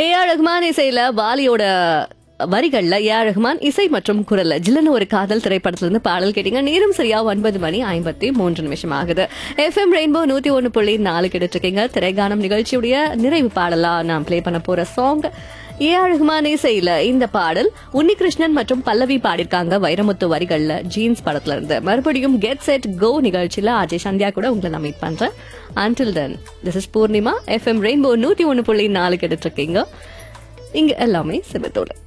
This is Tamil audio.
ஏ ஆர் ரஹ்மான் இசையில வாலியோட வரிகள்ல ஏ ஆர் ரஹ்மான் இசை மற்றும் குரல்ல ஜில்லன்னு ஒரு காதல் திரைப்படத்துல இருந்து பாடல் கேட்டீங்க நேரம் சரியா ஒன்பது மணி ஐம்பத்தி மூன்று நிமிஷம் ஆகுது எஃப்எம் ரெயின்போ நூத்தி ஒன்னு புள்ளி நாலு கிடைச்சிருக்கீங்க இருக்கீங்க திரைகானம் நிகழ்ச்சியுடைய நிறைவு பாடலா நான் ப்ளே பண்ண போற சாங் ஏ ஆர் ரஹ்மான் இசையில இந்த பாடல் உன்னிகிருஷ்ணன் மற்றும் பல்லவி பாடிருக்காங்க வைரமுத்து வரிகள்ல ஜீன்ஸ் படத்துல இருந்து மறுபடியும் கெட் செட் கோ நிகழ்ச்சியில அஜய் சந்தியா கூட உங்களை நான் மீட் பண்றேன் until then this is Poornima FM rainbow நூத்தி ஒன்னு புள்ளி நாலு கிடைச்சிருக்கீங்க இங்க எல்லாமே சிவத்தோடு